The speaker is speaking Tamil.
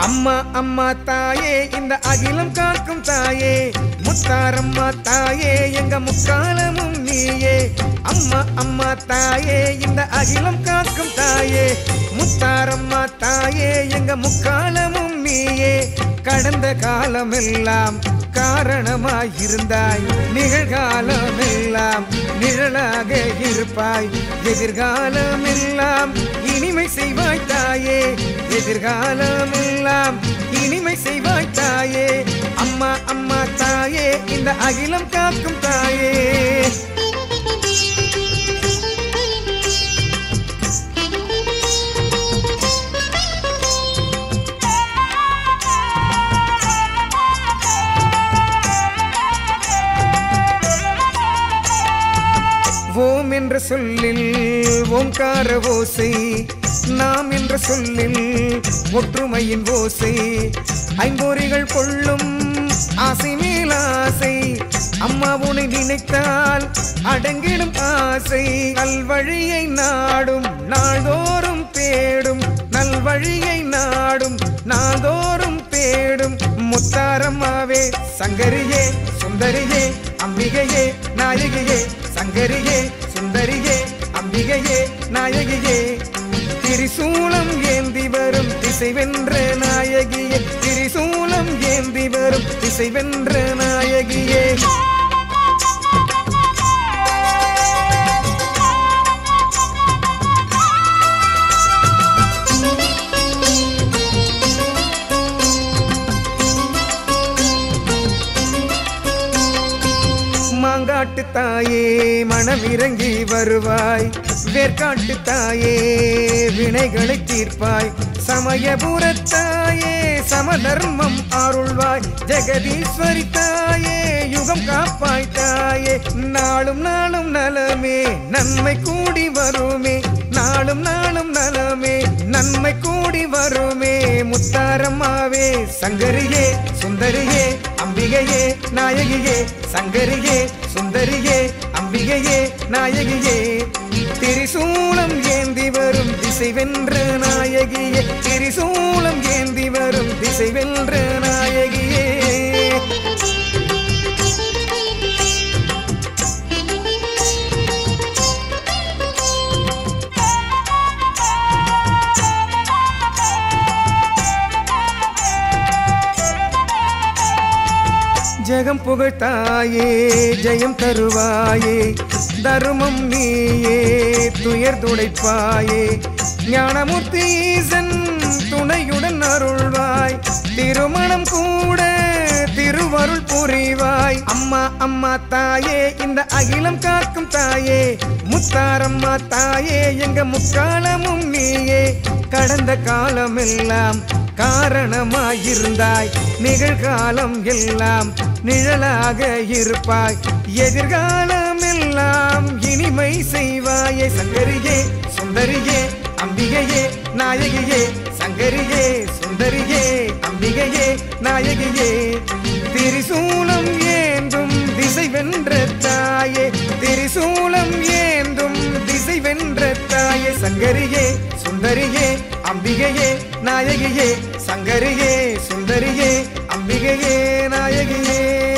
அம்மா அம்மா தாயே இந்த அகிலம் காக்கும் தாயே முத்தாரம்மா தாயே எங்க முக்காலமும் நீயே அம்மா அம்மா தாயே இந்த அகிலம் காக்கும் தாயே முத்தாரம்மா தாயே எங்க முக்காலமும் நீயே கடந்த காலமெல்லாம் காரணமாய் இருந்தாய் நிகழ்காலம் எல்லாம் நிழலாக இருப்பாய் எதிர்காலம் எல்லாம் இனிமை செய்வாய் தாயே எதிர்காலம் எல்லாம் இனிமை செய்வாய் தாயே அம்மா அம்மா தாயே இந்த அகிலம் காக்கும் தாயே ஓம் என்ற சொல்லில் ஓங்கார ஓசை நாம் என்ற சொல்லில் ஒற்றுமையின் ஓசை ஐம்பொறிகள் கொள்ளும் ஆசை மேல் ஆசை அம்மா உன்னை நினைத்தால் அடங்கிடும் ஆசை நல்வழியை நாடும் நாள்தோறும் தேடும் நல்வழியை நாடும் நாள்தோறும் தேடும் முத்தாரம்மாவே சங்கரியே சுந்தரியே அம்பிகையே நாயகியே சங்கரியே சுந்தரியே அம்பிகையே நாயகியே திரிசூலம் ஏந்தி வரும் திசை வென்ற நாயகியே திரிசூலம் ஏந்தி வரும் திசை வென்ற நாயகியே மாங்காட்டு தாயே மனம் இறங்கி வருவாய் வேர்க்காட்டு தாயே வினைகளை தீர்ப்பாய் சமயபுரத்தாயே சமதர்மம் அருள்வாய் ஜெகதீஸ்வரி தாயே யுகம் காப்பாய் தாயே நாளும் நாளும் நலமே நன்மை கூடி வருமே நாளும் நாளும் நலமே நன்மை கூடி வருமே முத்தாரம்மாவே சங்கரியே சுந்தரியே அம்பிகையே நாயகியே சங்கரியே சுந்தரியே அம்பிகையே நாயகியே திரிசூலம் ஏந்தி வரும் திசை வென்ற நாயகியே திரிசூலம் ஏந்தி வரும் திசை வென்ற நாயகியே ஜெகம் புகழ்த்தாயே ஜெயம் தருவாயே தருமம் நீயே துயர் துடைப்பாயே ஞானமூர்த்தி ஈசன் துணையுடன் அருள்வாய் திருமணம் கூட திருவருள் புரிவாய் அம்மா அம்மா தாயே இந்த அகிலம் காக்கும் தாயே முத்தாரம்மா தாயே எங்க முக்காலமும் நீயே கடந்த காலமெல்லாம் காரணமாயிருந்தாய் நிகழ்காலம் எல்லாம் நிழலாக இருப்பாய் எதிர்காலம் எல்லாம் இனிமை செய்வாயே சங்கரியே சுந்தரியே அம்பிகையே நாயகியே சங்கரியே சுந்தரியே அம்பிகையே நாயகியே திரிசூலம் ஏந்தும் திசை வென்ற தாயே திரிசூலம் ஏந்தும் திசை வென்ற தாயே சங்கரியே சுந்தரியே அம்பிகையே நாயகியே சங்கரியே சுந்தரியே அம்பிகையே நாயகியே